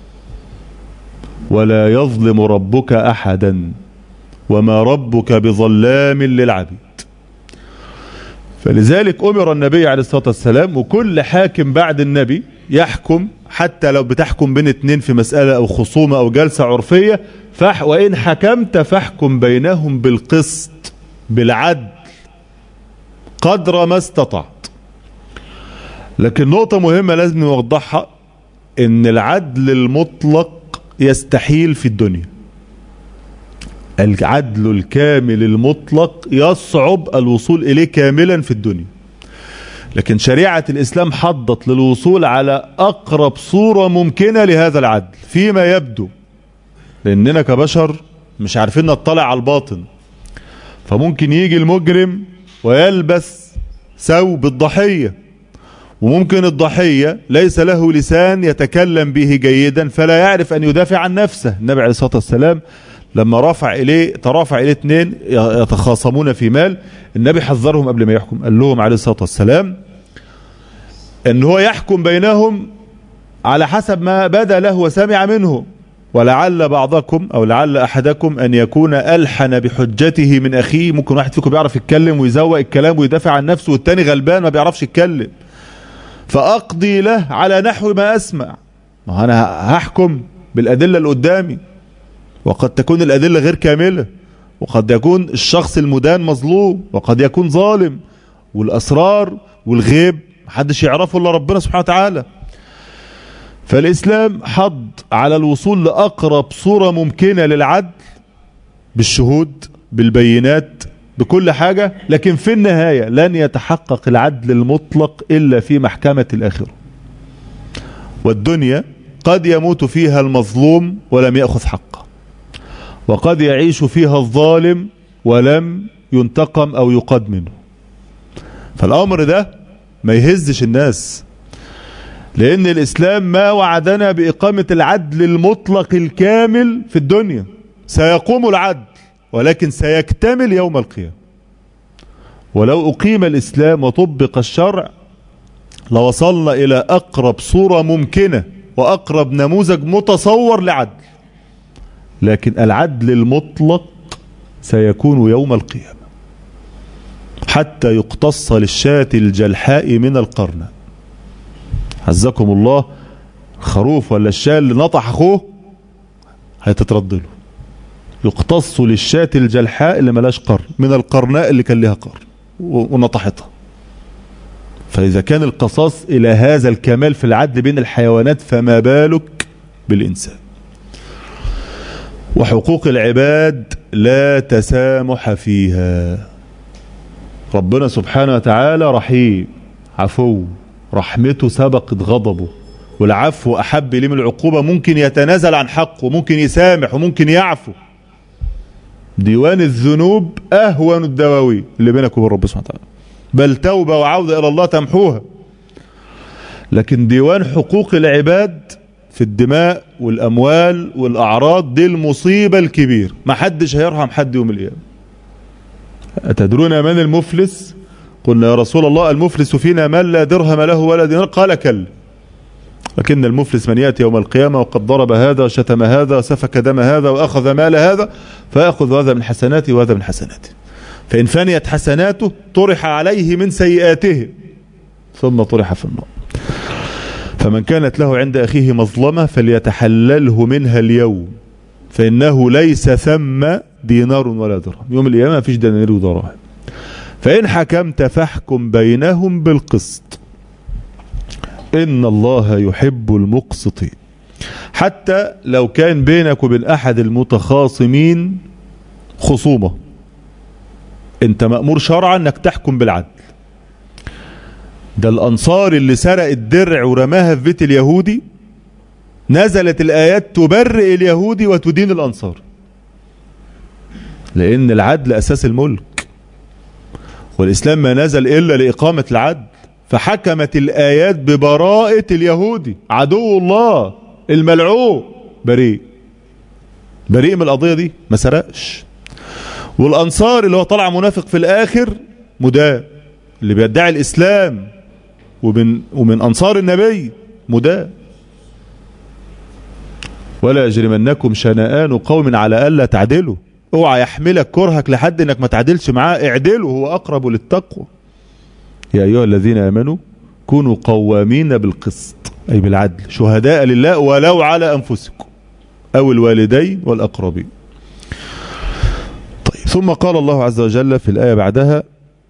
ولا يظلم ربك احدا وما ربك بظلام للعبيد فلذلك امر النبي عليه الصلاة والسلام وكل حاكم بعد النبي يحكم حتى لو بتحكم بين اتنين في مسألة او خصومة او جلسة عرفية فح وان حكمت فاحكم بينهم بالقسط بالعدل قدر ما استطعت لكن نقطة مهمة لازم نوضحها ان العدل المطلق يستحيل في الدنيا العدل الكامل المطلق يصعب الوصول اليه كاملا في الدنيا لكن شريعة الاسلام حضت للوصول على اقرب صورة ممكنة لهذا العدل فيما يبدو لاننا كبشر مش عارفين نطلع على الباطن فممكن يجي المجرم ويلبس ثوب الضحية وممكن الضحية ليس له لسان يتكلم به جيدا فلا يعرف أن يدافع عن نفسه النبي عليه الصلاة والسلام لما رفع إليه ترافع إليه اثنين يتخاصمون في مال النبي حذرهم قبل ما يحكم قال لهم عليه الصلاة والسلام أن هو يحكم بينهم على حسب ما بدا له وسمع منه ولعل بعضكم او لعل احدكم ان يكون الحن بحجته من اخيه ممكن واحد فيكم بيعرف يتكلم ويزوق الكلام ويدافع عن نفسه والتاني غلبان ما بيعرفش يتكلم فاقضي له على نحو ما اسمع ما انا هحكم بالادله اللي قدامي وقد تكون الادله غير كامله وقد يكون الشخص المدان مظلوم وقد يكون ظالم والاسرار والغيب محدش يعرفه الا ربنا سبحانه وتعالى فالإسلام حض على الوصول لأقرب صورة ممكنة للعدل بالشهود بالبينات بكل حاجة لكن في النهاية لن يتحقق العدل المطلق إلا في محكمة الآخرة والدنيا قد يموت فيها المظلوم ولم يأخذ حقه وقد يعيش فيها الظالم ولم ينتقم أو يقاد منه فالأمر ده ما يهزش الناس لأن الإسلام ما وعدنا بإقامة العدل المطلق الكامل في الدنيا سيقوم العدل ولكن سيكتمل يوم القيامة ولو أقيم الإسلام وطبق الشرع لوصلنا إلى أقرب صورة ممكنة وأقرب نموذج متصور لعدل لكن العدل المطلق سيكون يوم القيامة حتى يقتص للشاة الجلحاء من القرنة عزكم الله خروف ولا الشاة اللي نطح اخوه هيتترد له يقتص للشاة الجلحاء اللي ملاش قرن من القرناء اللي كان لها قرن ونطحتها فإذا كان القصاص إلى هذا الكمال في العدل بين الحيوانات فما بالك بالإنسان وحقوق العباد لا تسامح فيها ربنا سبحانه وتعالى رحيم عفو رحمته سبقت غضبه والعفو أحب ليه من العقوبة ممكن يتنازل عن حقه وممكن يسامح وممكن يعفو ديوان الذنوب أهون الدواوي اللي بينك وبين ربنا سبحانه وتعالى بل توبة وعودة إلى الله تمحوها لكن ديوان حقوق العباد في الدماء والأموال والأعراض دي المصيبة الكبير ما حدش هيرحم حد يوم القيامة أتدرون من المفلس قلنا يا رسول الله المفلس فينا من لا درهم له ولا دينار قال كلا لكن المفلس من يأتي يوم القيامة وقد ضرب هذا وشتم هذا وسفك دم هذا وأخذ مال هذا فيأخذ هذا من حسناته وهذا من حسناته فإن فنيت حسناته طرح عليه من سيئاته ثم طرح في النار فمن كانت له عند أخيه مظلمة فليتحلله منها اليوم فإنه ليس ثم دينار ولا درهم يوم القيامة ما فيش دنانير ودراهم فإن حكمت فاحكم بينهم بالقسط إن الله يحب المقسطين حتى لو كان بينك وبين أحد المتخاصمين خصومة أنت مأمور شرعا أنك تحكم بالعدل ده الأنصار اللي سرق الدرع ورماها في بيت اليهودي نزلت الآيات تبرئ اليهودي وتدين الأنصار لأن العدل أساس الملك والإسلام ما نزل إلا لإقامة العدل فحكمت الآيات ببراءة اليهودي عدو الله الملعون بريء بريء من القضية دي ما سرقش والأنصار اللي هو طلع منافق في الآخر مدان اللي بيدعي الإسلام ومن, ومن أنصار النبي مدان ولا يجرمنكم شنآن قوم على ألا تعدلوا اوعى يحملك كرهك لحد انك ما تعدلش معاه اعدله هو اقرب للتقوى يا ايها الذين امنوا كونوا قوامين بالقسط اي بالعدل شهداء لله ولو على انفسكم او الوالدين والاقربين طيب ثم قال الله عز وجل في الايه بعدها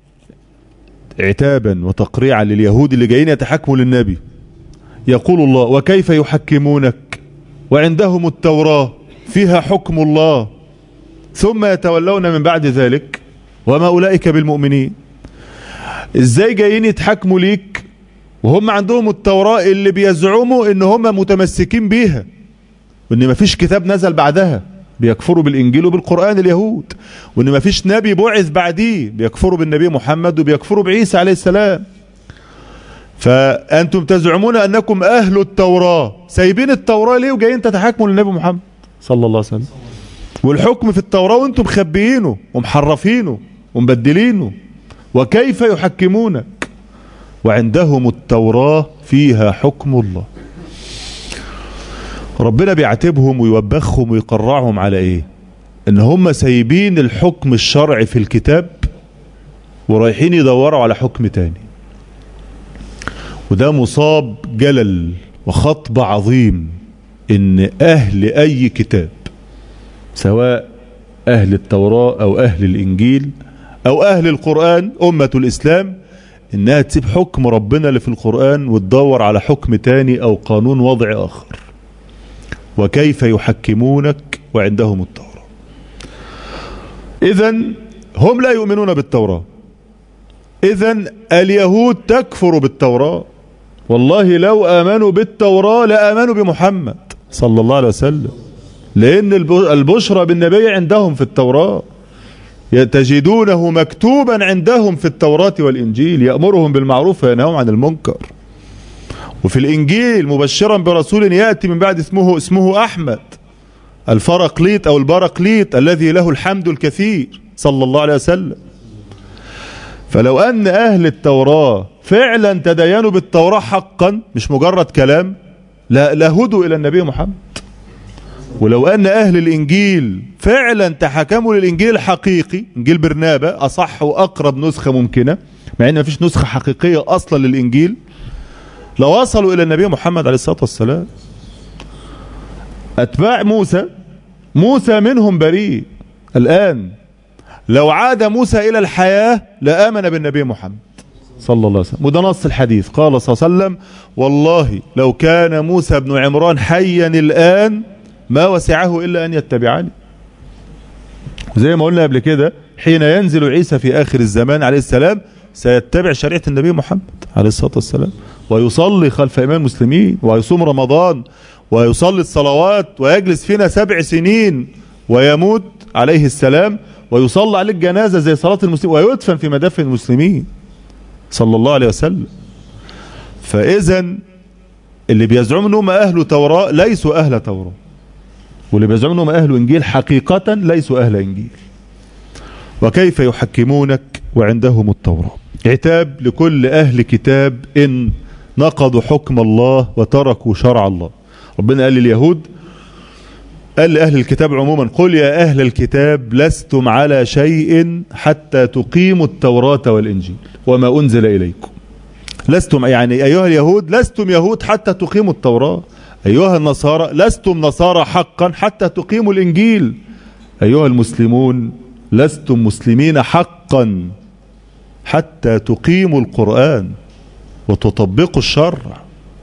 عتابا وتقريعا لليهود اللي جايين يتحكموا للنبي يقول الله وكيف يحكمونك وعندهم التوراه فيها حكم الله ثم يتولون من بعد ذلك وما أولئك بالمؤمنين ازاي جايين يتحكموا ليك وهم عندهم التوراة اللي بيزعموا ان هم متمسكين بيها وان مفيش كتاب نزل بعدها بيكفروا بالانجيل وبالقرآن اليهود وان مفيش نبي بعث بعديه بيكفروا بالنبي محمد وبيكفروا بعيسى عليه السلام فأنتم تزعمون أنكم أهل التوراة سايبين التوراة ليه وجايين تتحكموا للنبي محمد صلى الله عليه وسلم والحكم في التوراة وانتم مخبيينه ومحرفينه ومبدلينه وكيف يحكمونك وعندهم التوراة فيها حكم الله ربنا بيعاتبهم ويوبخهم ويقرعهم على ايه ان هم سايبين الحكم الشرعي في الكتاب ورايحين يدوروا على حكم تاني وده مصاب جلل وخطب عظيم ان اهل اي كتاب سواء أهل التوراة أو أهل الإنجيل أو أهل القرآن أمة الإسلام إنها تسيب حكم ربنا اللي في القرآن وتدور على حكم تاني أو قانون وضع آخر وكيف يحكمونك وعندهم التوراة إذا هم لا يؤمنون بالتوراة إذا اليهود تكفر بالتوراة والله لو آمنوا بالتوراة لآمنوا بمحمد صلى الله عليه وسلم لأن البشرى بالنبي عندهم في التوراة تجدونه مكتوبا عندهم في التوراة والإنجيل يأمرهم بالمعروف وينهاهم عن المنكر وفي الإنجيل مبشرا برسول يأتي من بعد اسمه اسمه أحمد الفرقليط أو البرقليط الذي له الحمد الكثير صلى الله عليه وسلم فلو أن أهل التوراة فعلا تدينوا بالتوراة حقا مش مجرد كلام لا لهدوا إلى النبي محمد ولو أن أهل الإنجيل فعلا تحكموا للإنجيل الحقيقي إنجيل برنابة أصح وأقرب نسخة ممكنة مع أن مفيش نسخة حقيقية أصلا للإنجيل لوصلوا إلى النبي محمد عليه الصلاة والسلام أتباع موسى موسى منهم بريء الآن لو عاد موسى إلى الحياة لآمن بالنبي محمد صلى الله عليه وسلم وده نص الحديث قال صلى الله عليه وسلم والله لو كان موسى بن عمران حيا الآن ما وسعه إلا أن يتبعني زي ما قلنا قبل كده حين ينزل عيسى في آخر الزمان عليه السلام سيتبع شريعة النبي محمد عليه الصلاة والسلام ويصلي خلف إمام المسلمين ويصوم رمضان ويصلي الصلوات ويجلس فينا سبع سنين ويموت عليه السلام ويصلى عليه الجنازة زي صلاة المسلمين ويدفن في مدافن المسلمين صلى الله عليه وسلم فإذا اللي بيزعموا انهم أهل توراة ليسوا أهل توراة واللي بيزعموا انهم أهل إنجيل حقيقة ليسوا أهل إنجيل وكيف يحكمونك وعندهم التوراة عتاب لكل أهل كتاب إن نقضوا حكم الله وتركوا شرع الله ربنا قال لليهود قال لأهل الكتاب عموما قل يا أهل الكتاب لستم على شيء حتى تقيموا التوراة والإنجيل وما أنزل إليكم لستم يعني أيها اليهود لستم يهود حتى تقيموا التوراة أيها النصارى لستم نصارى حقا حتى تقيموا الإنجيل أيها المسلمون لستم مسلمين حقا حتى تقيموا القرآن وتطبقوا الشرع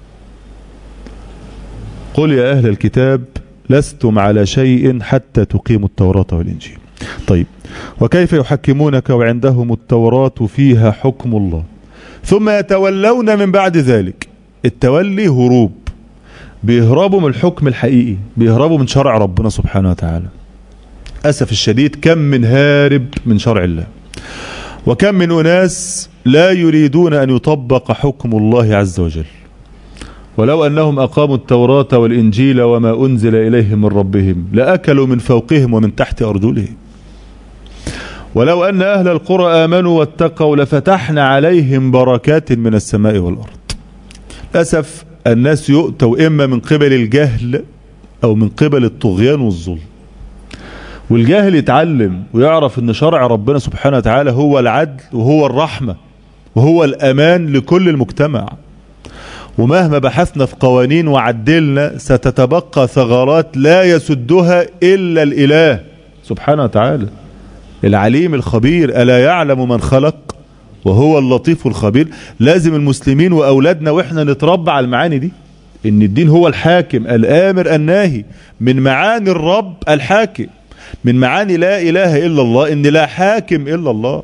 قل يا أهل الكتاب لستم على شيء حتى تقيموا التوراة والإنجيل طيب وكيف يحكمونك وعندهم التوراة فيها حكم الله ثم يتولون من بعد ذلك التولي هروب بيهربوا من الحكم الحقيقي بيهربوا من شرع ربنا سبحانه وتعالى أسف الشديد كم من هارب من شرع الله وكم من أناس لا يريدون أن يطبق حكم الله عز وجل ولو أنهم أقاموا التوراة والإنجيل وما أنزل إليهم من ربهم لأكلوا من فوقهم ومن تحت أرجلهم ولو أن أهل القرى آمنوا واتقوا لفتحنا عليهم بركات من السماء والأرض للأسف الناس يؤتوا إما من قبل الجهل أو من قبل الطغيان والظلم والجاهل يتعلم ويعرف ان شرع ربنا سبحانه وتعالى هو العدل وهو الرحمة وهو الأمان لكل المجتمع ومهما بحثنا في قوانين وعدلنا ستتبقى ثغرات لا يسدها إلا الإله سبحانه وتعالى العليم الخبير ألا يعلم من خلق وهو اللطيف الخبير لازم المسلمين وأولادنا وإحنا نتربى على المعاني دي إن الدين هو الحاكم الآمر الناهي من معاني الرب الحاكم من معاني لا إله إلا الله إن لا حاكم إلا الله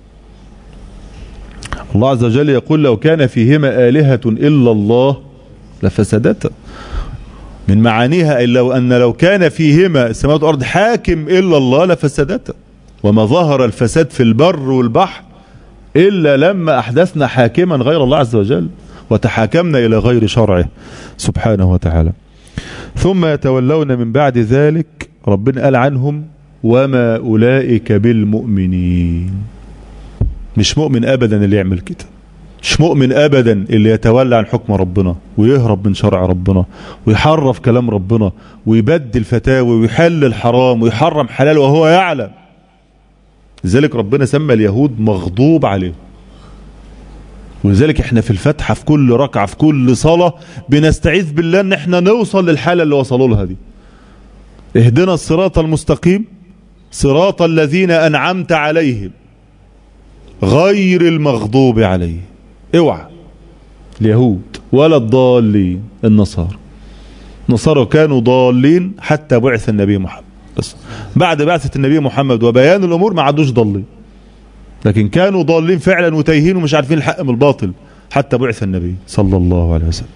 الله عز وجل يقول لو كان فيهما آلهة إلا الله لفسدتا من معانيها إلا وأن لو كان فيهما السماوات والأرض حاكم إلا الله لفسدتا وما ظهر الفساد في البر والبحر إلا لما أحدثنا حاكما غير الله عز وجل وتحاكمنا إلى غير شرعه سبحانه وتعالى ثم يتولون من بعد ذلك ربنا قال عنهم وما أولئك بالمؤمنين مش مؤمن أبدا اللي يعمل كده مش مؤمن أبدا اللي يتولى عن حكم ربنا ويهرب من شرع ربنا ويحرف كلام ربنا ويبدل فتاوي ويحلل حرام ويحرم حلال وهو يعلم لذلك ربنا سمى اليهود مغضوب عليهم ولذلك احنا في الفتحة في كل ركعة في كل صلاة بنستعيذ بالله ان احنا نوصل للحالة اللي وصلوا لها دي اهدنا الصراط المستقيم صراط الذين أنعمت عليهم غير المغضوب عليه اوعى اليهود ولا الضالين النصارى النصارى كانوا ضالين حتى بعث النبي محمد بس بعد بعثة النبي محمد وبيان الأمور ما عادوش ضالين لكن كانوا ضالين فعلا وتايهين ومش عارفين الحق من الباطل حتى بعث النبي صلى الله عليه وسلم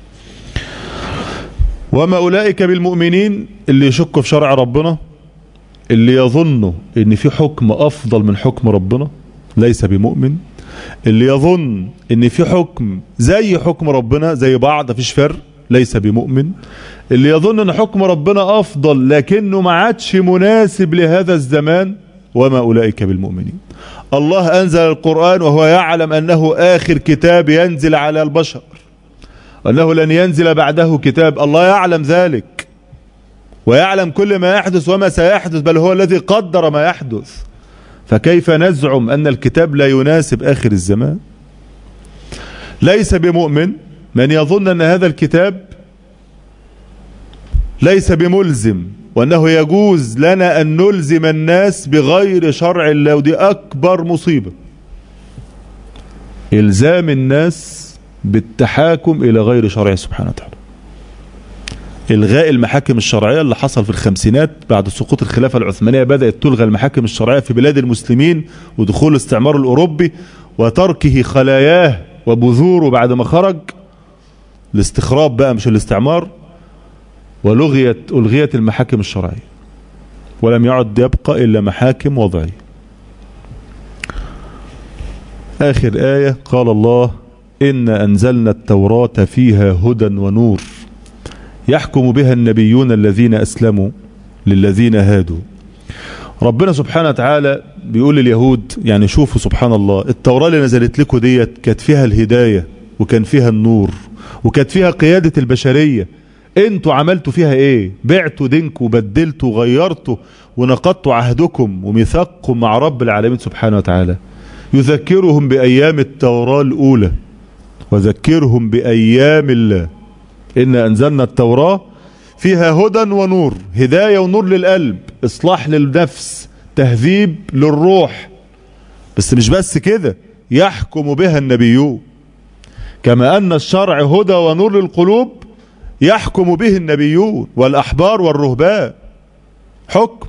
وما أولئك بالمؤمنين اللي يشكوا في شرع ربنا اللي يظنوا ان في حكم افضل من حكم ربنا ليس بمؤمن اللي يظن ان في حكم زي حكم ربنا زي بعض مفيش فرق ليس بمؤمن اللي يظن ان حكم ربنا افضل لكنه ما عادش مناسب لهذا الزمان وما اولئك بالمؤمنين الله انزل القرآن وهو يعلم انه اخر كتاب ينزل على البشر انه لن ينزل بعده كتاب الله يعلم ذلك ويعلم كل ما يحدث وما سيحدث بل هو الذي قدر ما يحدث فكيف نزعم أن الكتاب لا يناسب آخر الزمان ليس بمؤمن من يظن أن هذا الكتاب ليس بملزم وأنه يجوز لنا أن نلزم الناس بغير شرع الله ودي أكبر مصيبة إلزام الناس بالتحاكم إلى غير شرعه سبحانه وتعالى إلغاء المحاكم الشرعية اللي حصل في الخمسينات بعد سقوط الخلافة العثمانية بدأت تلغى المحاكم الشرعية في بلاد المسلمين ودخول الاستعمار الأوروبي وتركه خلاياه وبذوره بعد ما خرج الاستخراب بقى مش الاستعمار ولغيت ألغيت المحاكم الشرعية ولم يعد يبقى إلا محاكم وضعية آخر آية قال الله إن أنزلنا التوراة فيها هدى ونور يحكم بها النبيون الذين أسلموا للذين هادوا ربنا سبحانه وتعالى بيقول لليهود يعني شوفوا سبحان الله التوراة اللي نزلت لكم ديت كانت فيها الهداية وكان فيها النور وكانت فيها قيادة البشرية انتوا عملتوا فيها ايه بعتوا دينكم وبدلتوا وغيرتوا ونقضتوا عهدكم وميثاقكم مع رب العالمين سبحانه وتعالى يذكرهم بأيام التوراة الأولى وذكرهم بأيام الله إن أنزلنا التوراة فيها هدى ونور هداية ونور للقلب إصلاح للنفس تهذيب للروح بس مش بس كده يحكم بها النبيون كما أن الشرع هدى ونور للقلوب يحكم به النبيون والأحبار والرهبان حكم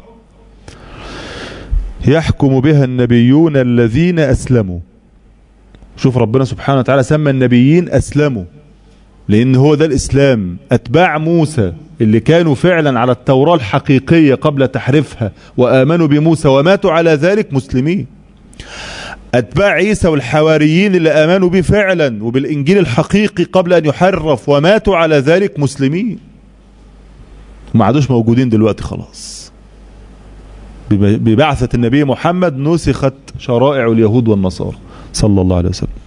يحكم بها النبيون الذين أسلموا شوف ربنا سبحانه وتعالى سمى النبيين أسلموا لأن هو ده الإسلام أتباع موسى اللي كانوا فعلا على التوراة الحقيقية قبل تحريفها وآمنوا بموسى وماتوا على ذلك مسلمين أتباع عيسى والحواريين اللي آمنوا به فعلا وبالإنجيل الحقيقي قبل أن يحرف وماتوا على ذلك مسلمين ما عادوش موجودين دلوقتي خلاص ببعثة النبي محمد نسخت شرائع اليهود والنصارى صلى الله عليه وسلم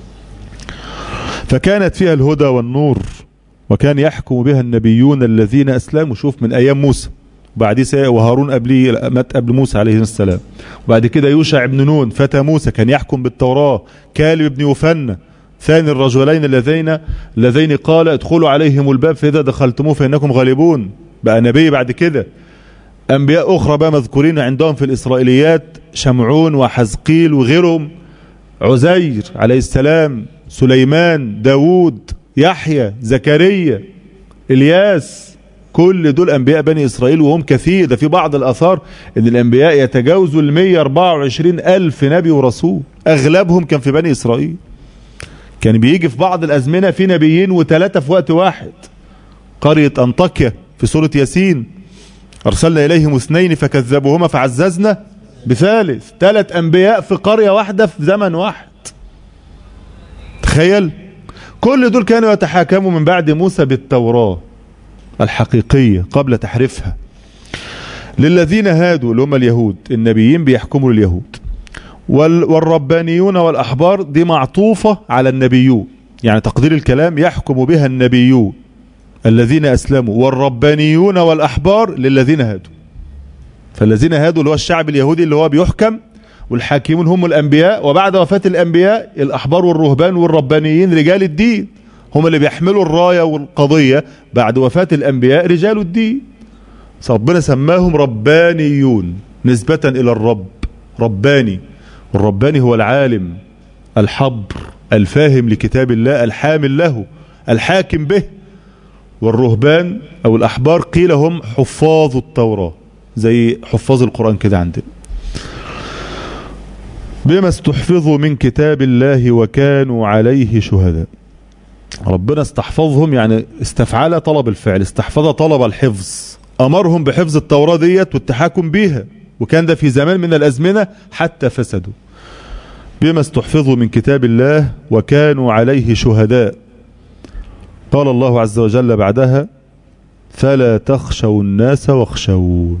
فكانت فيها الهدى والنور وكان يحكم بها النبيون الذين أسلموا شوف من أيام موسى وبعد وهارون قبلي مات قبل موسى عليه السلام وبعد كده يوشع بن نون فتى موسى كان يحكم بالتوراة كالب بن يوفنا ثاني الرجلين اللذين اللذين قال ادخلوا عليهم الباب فإذا دخلتموه فإنكم غالبون بقى نبي بعد كده أنبياء أخرى بقى مذكورين عندهم في الإسرائيليات شمعون وحزقيل وغيرهم عزير عليه السلام سليمان داود يحيى زكريا الياس كل دول أنبياء بني إسرائيل وهم كثير ده في بعض الأثار أن الأنبياء يتجاوزوا ال 124 ألف نبي ورسول أغلبهم كان في بني إسرائيل كان بيجي في بعض الأزمنة في نبيين وثلاثة في وقت واحد قرية أنطاكيا في سورة ياسين أرسلنا إليهم اثنين فكذبوهما فعززنا بثالث ثلاث أنبياء في قرية واحدة في زمن واحد تخيل كل دول كانوا يتحاكموا من بعد موسى بالتوراة الحقيقية قبل تحريفها للذين هادوا اللي هم اليهود النبيين بيحكموا لليهود والربانيون والأحبار دي معطوفة على النبيون يعني تقدير الكلام يحكم بها النبيون الذين أسلموا والربانيون والأحبار للذين هادوا فالذين هادوا اللي هو الشعب اليهودي اللي هو بيحكم والحاكمون هم الأنبياء وبعد وفاة الأنبياء الأحبار والرهبان والربانيين رجال الدين هم اللي بيحملوا الراية والقضية بعد وفاة الأنبياء رجال الدين ربنا سماهم ربانيون نسبة إلى الرب رباني والرباني هو العالم الحبر الفاهم لكتاب الله الحامل له الحاكم به والرهبان أو الأحبار قيل هم حفاظ التوراة زي حفاظ القرآن كده عندنا بما استحفظوا من كتاب الله وكانوا عليه شهداء ربنا استحفظهم يعني استفعل طلب الفعل استحفظ طلب الحفظ أمرهم بحفظ التوراة ديت والتحاكم بيها وكان ده في زمان من الأزمنة حتى فسدوا بما استحفظوا من كتاب الله وكانوا عليه شهداء قال الله عز وجل بعدها فلا تخشوا الناس واخشون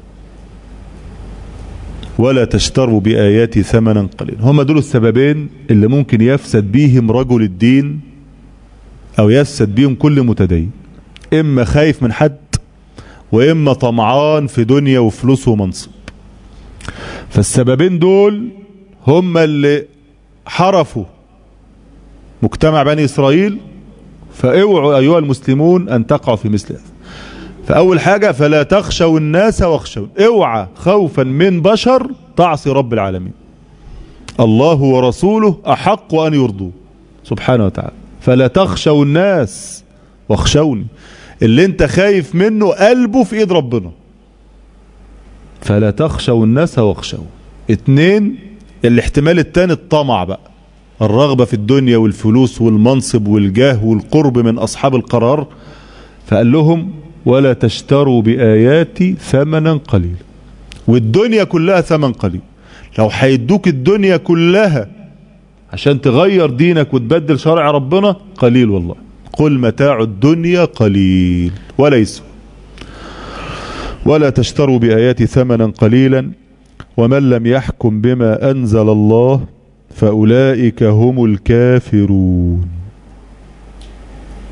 ولا تشتروا بآياتي ثمنا قليلا هم دول السببين اللي ممكن يفسد بيهم رجل الدين أو يفسد بيهم كل متدين إما خايف من حد وإما طمعان في دنيا وفلوس ومنصب فالسببين دول هم اللي حرفوا مجتمع بني إسرائيل فاوعوا أيها المسلمون أن تقعوا في مثل هذا فأول حاجة فلا تخشوا الناس واخشوا اوعى خوفا من بشر تعصي رب العالمين الله ورسوله أحق أن يرضوا سبحانه وتعالى فلا تخشوا الناس واخشوني اللي انت خايف منه قلبه في ايد ربنا فلا تخشوا الناس واخشوا اتنين الاحتمال التاني الطمع بقى الرغبة في الدنيا والفلوس والمنصب والجاه والقرب من أصحاب القرار فقال لهم ولا تشتروا بآياتي ثمنا قليلا والدنيا كلها ثمن قليل لو هيدوك الدنيا كلها عشان تغير دينك وتبدل شرع ربنا قليل والله قل متاع الدنيا قليل وليس ولا تشتروا بآياتي ثمنا قليلا ومن لم يحكم بما أنزل الله فأولئك هم الكافرون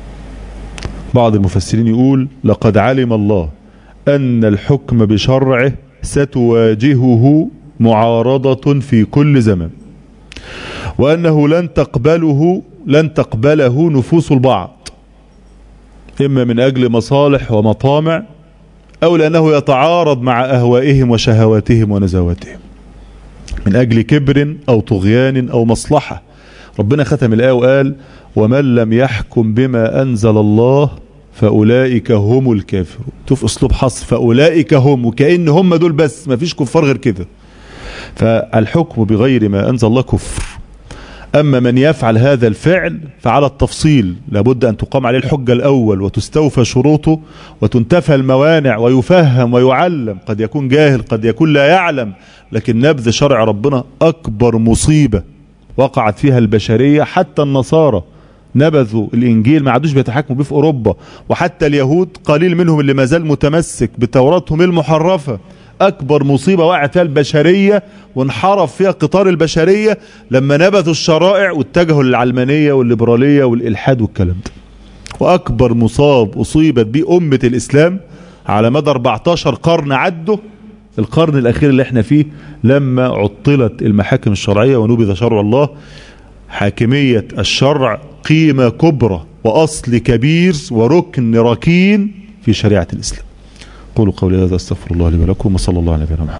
بعض المفسرين يقول لقد علم الله أن الحكم بشرعه ستواجهه معارضة في كل زمن وأنه لن تقبله لن تقبله نفوس البعض إما من أجل مصالح ومطامع أو لأنه يتعارض مع أهوائهم وشهواتهم ونزواتهم من أجل كبر أو طغيان أو مصلحة ربنا ختم الآية وقال ومن لم يحكم بما أنزل الله فأولئك هم الكافرون شوف أسلوب حصر فأولئك هم وكأن هم دول بس ما فيش كفار غير كده فالحكم بغير ما أنزل الله كفر أما من يفعل هذا الفعل فعلى التفصيل لابد أن تقام عليه الحجة الأول وتستوفى شروطه وتنتفى الموانع ويفهم ويعلم قد يكون جاهل قد يكون لا يعلم لكن نبذ شرع ربنا أكبر مصيبة وقعت فيها البشرية حتى النصارى نبذوا الإنجيل ما عادوش بيتحكموا بيه في أوروبا وحتى اليهود قليل منهم اللي ما زال متمسك بتوراتهم المحرفة أكبر مصيبة وقعت فيها البشرية وانحرف فيها قطار البشرية لما نبذوا الشرائع واتجهوا للعلمانية والليبرالية والإلحاد والكلام ده وأكبر مصاب أصيبت به أمة الإسلام على مدى 14 قرن عدوا القرن الأخير اللي احنا فيه لما عطلت المحاكم الشرعية ونبذ شرع الله حاكمية الشرع قيمة كبرى وأصل كبير وركن ركين في شريعة الإسلام قولوا قولي هذا استغفر الله لي ولكم وصلى الله على نبينا محمد